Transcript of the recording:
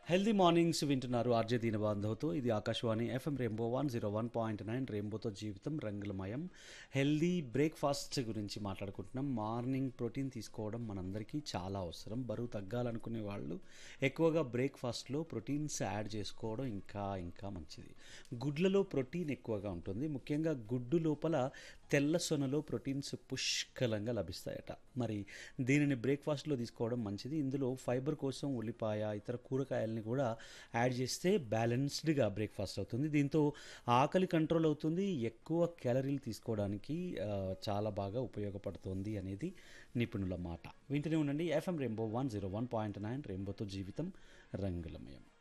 healthy mornings వింటున్నారు RJ Deena బాంధవ్తో ఇది Akashvani FM Rainbow one zero one point nine రెయిన్బోతో జీవితం రంగులమయం హెల్దీ బ్రేక్ఫాస్ట్ గురించి మాట్లాడుకుంటున్నాం మార్నింగ్ ప్రోటీన్ తీసుకోవడం మనందరికీ చాలా అవసరం బరువు తగ్గాలనుకునే వాళ్ళు ఎక్కువగా బ్రేక్ఫాస్ట్లో ప్రోటీన్స్ యాడ్ చేసుకోవడం ఇంకా ఇంకా మంచిది గుడ్లలో ప్రోటీన్ ఎక్కువగా ఉంటుంది ముఖ్యంగా గుడ్డు లోపల తెల్ల సొనలో ప్రోటీన్స్ పుష్కలంగా లభిస్తాయట మరి దీనిని బ్రేక్ఫాస్ట్లో తీసుకోవడం మంచిది ఇందులో ఫైబర్ కోసం ఉల్లిపాయ ఇతర కూరగాయలని కూడా యాడ్ చేస్తే బ్యాలెన్స్డ్గా బ్రేక్ఫాస్ట్ అవుతుంది దీంతో ఆకలి కంట్రోల్ అవుతుంది ఎక్కువ క్యాలరీలు తీసుకోవడానికి ఆ, చాలా బాగా ఉపయోగపడుతుంది అనేది నిపుణుల మాట వింటూనే ఉండండి FM Rainbow one zero one point nine రెయిన్బోతో జీవితం రంగులమయం